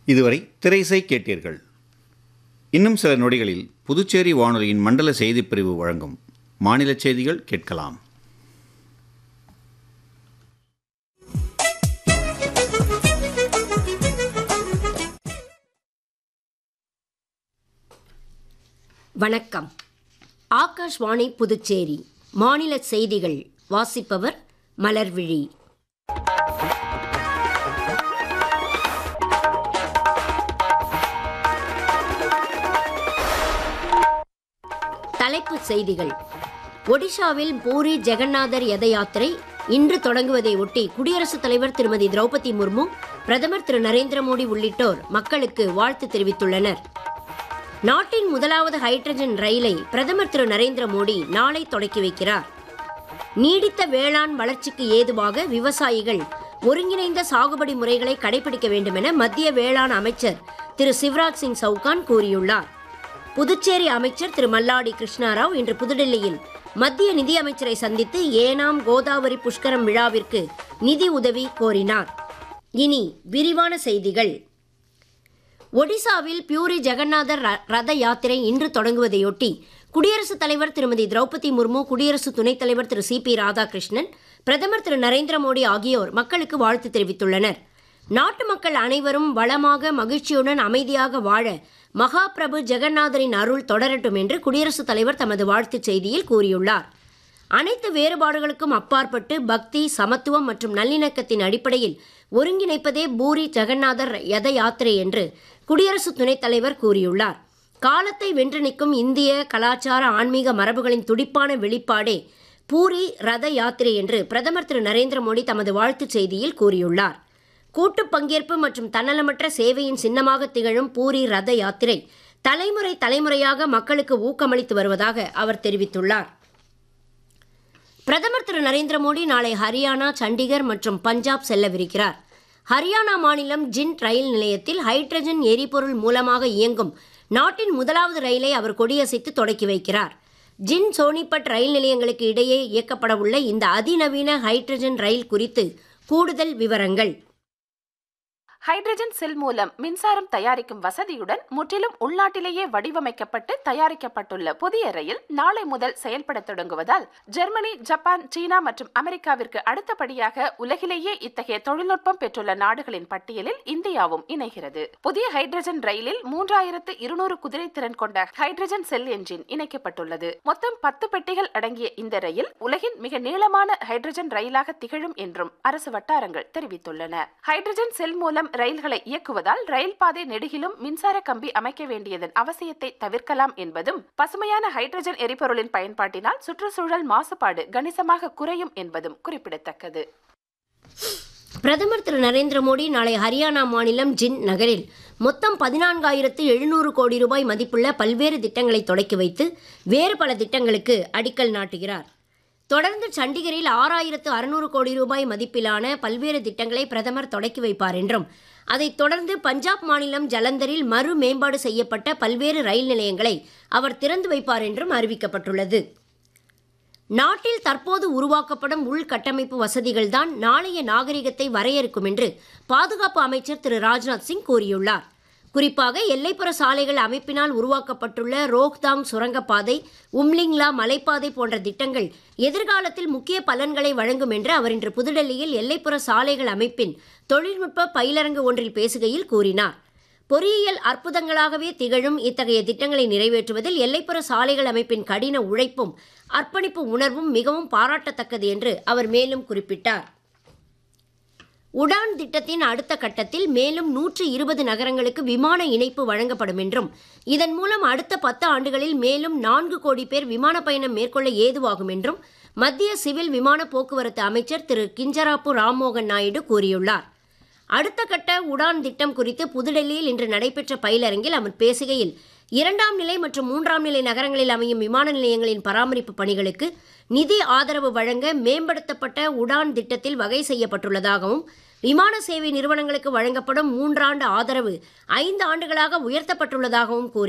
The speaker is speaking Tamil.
இதுவரை திரைசை கேட்டீர்கள் இன்னும் சில நொடிகளில் புதுச்சேரி வானொலியின் மண்டல செய்திப் பிரிவு வழங்கும் மாநில செய்திகள் கேட்கலாம் வணக்கம் ஆகாஷ்வாணி புதுச்சேரி மாநில செய்திகள் வாசிப்பவர் மலர்விழி தலைப்புச் செய்திகள் ஒடிஷாவில் பூரி ஜெகநாதர் ரத யாத்திரை இன்று தொடங்குவதை ஒட்டி குடியரசுத் தலைவர் திருமதி திரௌபதி முர்மு பிரதமர் திரு நரேந்திர மோடி உள்ளிட்டோர் மக்களுக்கு வாழ்த்து தெரிவித்துள்ளனர் நாட்டின் முதலாவது ஹைட்ரஜன் ரயிலை பிரதமர் திரு நரேந்திர மோடி நாளை தொடக்கி வைக்கிறார் நீடித்த வேளாண் வளர்ச்சிக்கு ஏதுவாக விவசாயிகள் ஒருங்கிணைந்த சாகுபடி முறைகளை கடைபிடிக்க வேண்டும் என மத்திய வேளாண் அமைச்சர் திரு சிவராஜ் சிங் சவுகான் கூறியுள்ளார் புதுச்சேரி அமைச்சர் திரு மல்லாடி கிருஷ்ணாராவ் இன்று புதுடெல்லியில் மத்திய நிதியமைச்சரை சந்தித்து ஏனாம் கோதாவரி புஷ்கரம் விழாவிற்கு நிதி உதவி கோரினார் இனி விரிவான செய்திகள் ஒடிசாவில் பியூரி ஜெகநாதர் ர- ரத யாத்திரை இன்று தொடங்குவதையொட்டி குடியரசுத் தலைவர் திருமதி திரௌபதி முர்மு குடியரசு துணைத் தலைவர் திரு சி பி ராதாகிருஷ்ணன் பிரதமர் திரு நரேந்திர மோடி ஆகியோர் மக்களுக்கு வாழ்த்து தெரிவித்துள்ளனர் நாட்டு மக்கள் அனைவரும் வளமாக மகிழ்ச்சியுடன் அமைதியாக வாழ மகாபிரபு ஜெகநாதரின் அருள் தொடரட்டும் என்று குடியரசுத் தலைவர் தமது வாழ்த்துச் செய்தியில் கூறியுள்ளார் அனைத்து வேறுபாடுகளுக்கும் அப்பாற்பட்டு பக்தி சமத்துவம் மற்றும் நல்லிணக்கத்தின் அடிப்படையில் ஒருங்கிணைப்பதே பூரி ஜெகநாதர் யத யாத்திரை என்று குடியரசு துணைத் தலைவர் கூறியுள்ளார் காலத்தை வென்று நிற்கும் இந்திய கலாச்சார ஆன்மீக மரபுகளின் துடிப்பான வெளிப்பாடே பூரி ரத யாத்திரை என்று பிரதமர் திரு நரேந்திர மோடி தமது வாழ்த்துச் செய்தியில் கூறியுள்ளார் கூட்டு பங்கேற்பு மற்றும் தன்னலமற்ற சேவையின் சின்னமாக திகழும் பூரி ரத யாத்திரை தலைமுறை தலைமுறையாக மக்களுக்கு ஊக்கமளித்து வருவதாக அவர் தெரிவித்துள்ளார் பிரதமர் திரு நரேந்திர மோடி நாளை ஹரியானா சண்டிகர் மற்றும் பஞ்சாப் செல்லவிருக்கிறார் ஹரியானா மாநிலம் ஜிண்ட் ரயில் நிலையத்தில் ஹைட்ரஜன் எரிபொருள் மூலமாக இயங்கும் நாட்டின் முதலாவது ரயிலை அவர் கொடியசைத்து தொடக்கி வைக்கிறார் ஜின் சோனிபட் ரயில் நிலையங்களுக்கு இடையே இயக்கப்படவுள்ள இந்த அதிநவீன ஹைட்ரஜன் ரயில் குறித்து கூடுதல் விவரங்கள் ஹைட்ரஜன் செல் மூலம் மின்சாரம் தயாரிக்கும் வசதியுடன் முற்றிலும் உள்நாட்டிலேயே வடிவமைக்கப்பட்டு தயாரிக்கப்பட்டுள்ள புதிய ரயில் நாளை முதல் செயல்பட தொடங்குவதால் ஜெர்மனி ஜப்பான் சீனா மற்றும் அமெரிக்காவிற்கு அடுத்தபடியாக உலகிலேயே இத்தகைய தொழில்நுட்பம் பெற்றுள்ள நாடுகளின் பட்டியலில் இந்தியாவும் இணைகிறது புதிய ஹைட்ரஜன் ரயிலில் மூன்றாயிரத்து இருநூறு குதிரை திறன் கொண்ட ஹைட்ரஜன் செல் என்ஜின் இணைக்கப்பட்டுள்ளது மொத்தம் பத்து பெட்டிகள் அடங்கிய இந்த ரயில் உலகின் மிக நீளமான ஹைட்ரஜன் ரயிலாக திகழும் என்றும் அரசு வட்டாரங்கள் தெரிவித்துள்ளன ஹைட்ரஜன் செல் மூலம் ரயில்களை இயக்குவதால் ரயில் பாதை நெடுகிலும் மின்சார கம்பி அமைக்க வேண்டியதன் அவசியத்தை தவிர்க்கலாம் என்பதும் பசுமையான ஹைட்ரஜன் எரிபொருளின் பயன்பாட்டினால் சுற்றுச்சூழல் மாசுபாடு கணிசமாக குறையும் என்பதும் குறிப்பிடத்தக்கது பிரதமர் திரு நரேந்திர மோடி நாளை ஹரியானா மாநிலம் ஜின் நகரில் மொத்தம் பதினான்காயிரத்து எழுநூறு கோடி ரூபாய் மதிப்புள்ள பல்வேறு திட்டங்களை தொடக்கி வைத்து வேறு பல திட்டங்களுக்கு அடிக்கல் நாட்டுகிறார் தொடர்ந்து சண்டிகரில் ஆறாயிரத்து அறுநூறு கோடி ரூபாய் மதிப்பிலான பல்வேறு திட்டங்களை பிரதமர் தொடக்கி வைப்பார் என்றும் அதைத் தொடர்ந்து பஞ்சாப் மாநிலம் ஜலந்தரில் மறு மேம்பாடு செய்யப்பட்ட பல்வேறு ரயில் நிலையங்களை அவர் திறந்து வைப்பார் என்றும் அறிவிக்கப்பட்டுள்ளது நாட்டில் தற்போது உருவாக்கப்படும் உள்கட்டமைப்பு வசதிகள்தான் நாளைய நாகரிகத்தை வரையறுக்கும் என்று பாதுகாப்பு அமைச்சர் திரு ராஜ்நாத் சிங் கூறியுள்ளார் குறிப்பாக எல்லைப்புற சாலைகள் அமைப்பினால் உருவாக்கப்பட்டுள்ள ரோஹ்தாங் சுரங்கப்பாதை உம்லிங்லா மலைப்பாதை போன்ற திட்டங்கள் எதிர்காலத்தில் முக்கிய பலன்களை வழங்கும் என்று அவர் இன்று புதுடெல்லியில் எல்லைப்புற சாலைகள் அமைப்பின் தொழில்நுட்ப பயிலரங்கு ஒன்றில் பேசுகையில் கூறினார் பொறியியல் அற்புதங்களாகவே திகழும் இத்தகைய திட்டங்களை நிறைவேற்றுவதில் எல்லைப்புற சாலைகள் அமைப்பின் கடின உழைப்பும் அர்ப்பணிப்பு உணர்வும் மிகவும் பாராட்டத்தக்கது என்று அவர் மேலும் குறிப்பிட்டார் உடான் திட்டத்தின் அடுத்த கட்டத்தில் மேலும் நூற்று இருபது நகரங்களுக்கு விமான இணைப்பு வழங்கப்படும் என்றும் இதன் மூலம் அடுத்த பத்து ஆண்டுகளில் மேலும் நான்கு கோடி பேர் விமான பயணம் மேற்கொள்ள ஏதுவாகும் என்றும் மத்திய சிவில் விமான போக்குவரத்து அமைச்சர் திரு கிஞ்சராப்பு ராம்மோகன் நாயுடு கூறியுள்ளார் அடுத்த கட்ட உடான் திட்டம் குறித்து புதுடெல்லியில் இன்று நடைபெற்ற பயிலரங்கில் அவர் பேசுகையில் இரண்டாம் நிலை மற்றும் மூன்றாம் நிலை நகரங்களில் அமையும் விமான நிலையங்களின் பராமரிப்பு பணிகளுக்கு நிதி ஆதரவு வழங்க மேம்படுத்தப்பட்ட உடான் திட்டத்தில் வகை செய்யப்பட்டுள்ளதாகவும் விமான சேவை நிறுவனங்களுக்கு வழங்கப்படும் மூன்றாண்டு ஆதரவு ஐந்து ஆண்டுகளாக உயர்த்தப்பட்டுள்ளதாகவும் கூறி